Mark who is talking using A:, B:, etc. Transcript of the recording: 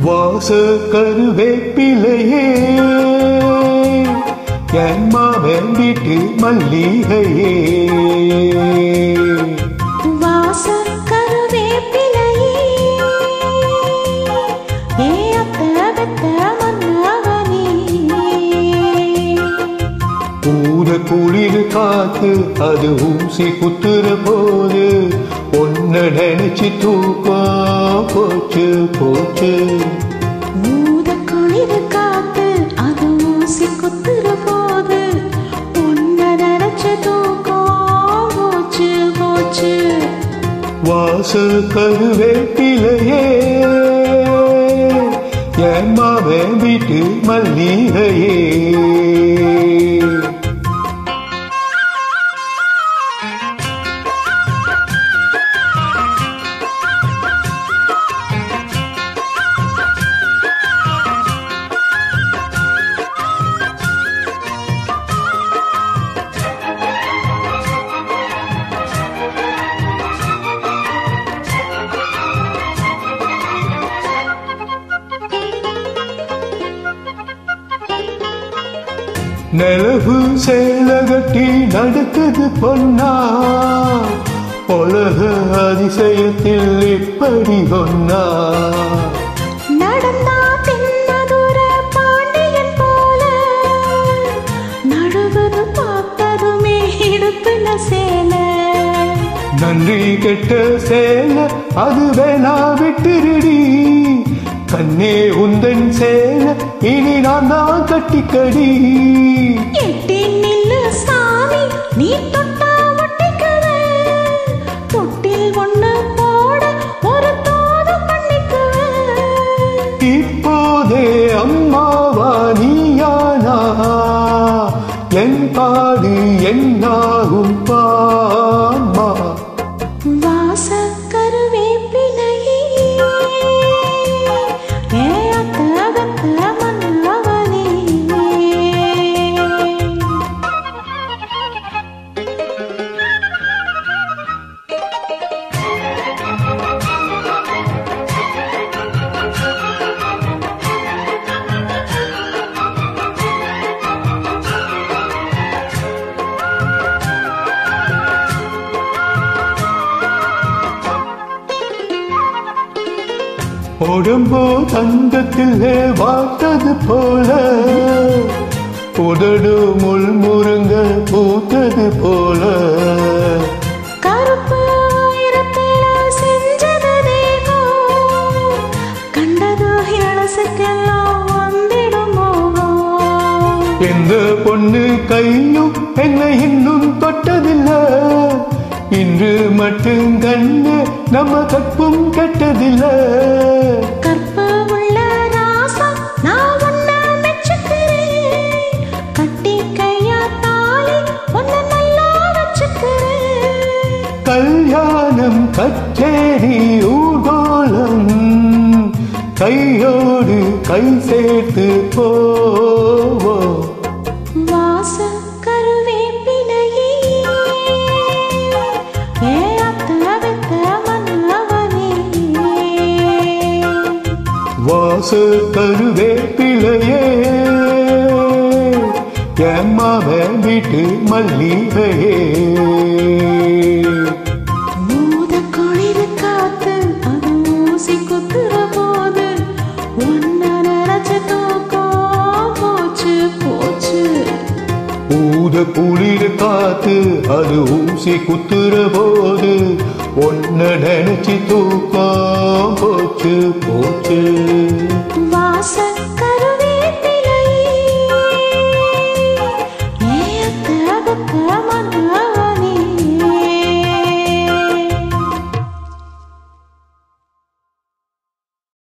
A: வாச கருவேப்பிலையே என் மாமன் வீட்டு மல்லிகையே
B: வாசல் கருவேப்பிலையே ஏ அத்த பெத்த மன்னவனே
A: ஊத குளிர் காத்து அது ஊசி குத்துற போது ஒன்ன நினைச்சு தூக்கம் போச்சு போச்சு
B: ஊத குளிர் காத்து அது ஊசி குத்துற போது உன்ன நினைச்ச தூக்கம் போச்சு போச்சு
A: வாச கருவேப்பிலையே என் மாமன் வீட்டு மல்லிகையே நிலவு சேலகட்டி நடக்குது பொன்னா உலக அதிசயத்தில் இப்படி ஒன்னா
B: நடந்தா தென்னதுர பாண்டியன் போல நடுவது பார்த்ததுமே இடுப்புல சேல
A: நன்றி கெட்ட சேல அது வேணா விட்டுருடி கண்ணே உந்தன் சேல இனி நான் தான் கட்டிக்கடி
B: எட்டி நில்லு சாமி நீ தொட்டா ஒட்டிக்குவேன் தொட்டில் ஒண்ணு போட ஒரு தோது பண்ணிக்குவேன்
A: இப்போதே அம்மாவா நீயானா என் பாடு என்னாகும் பாமா
B: வாச கருவேப்பிலையே ஏ அத்த பெத்த மன்னவனே
A: உடம்போ தங்கத்திலே வார்த்தது போல உதடு முள் முருங்க பூத்தது போல
B: கருப்பு ஆயிரத்தில செஞ்சது தேகம் கண்டது இளசுக்கெல்லாம் வந்திடும் மோகம்
A: எந்த பொண்ணு கையும் என்னை இன்னும் தொட்டதில்ல இன்று மட்டும் கண்ணு நம்ம கற்பும் கெட்டதில்ல
B: கற்பு உள்ள ராசம் நான் உன்னை மெச்சுக்கிறேன் கட்டி கையா தாலி உன்னை நல்லா வச்சுக்கிறேன்
A: கல்யாணம் கச்சேரி ஊர்கோலம் கையோடு கை சேர்த்து போவோம்
B: வாச கருவேப்பிலையே ஏ அத்த வெத்த மன்னவனே
A: வாச கருவேப்பிலையே எம்மாவன் வீட்டு மல்லிகையே
B: மூத குளிர் காத்து அது ஊசி குத்துற போது ஒன்ன நினைச்ச தூக்கம் போச்சு போச்சு
A: ஊத குளிர் காத்து அது ஊசி குத்துற போது ஒன்ன நினைச்சு தூக்கம் போச்சு போச்சு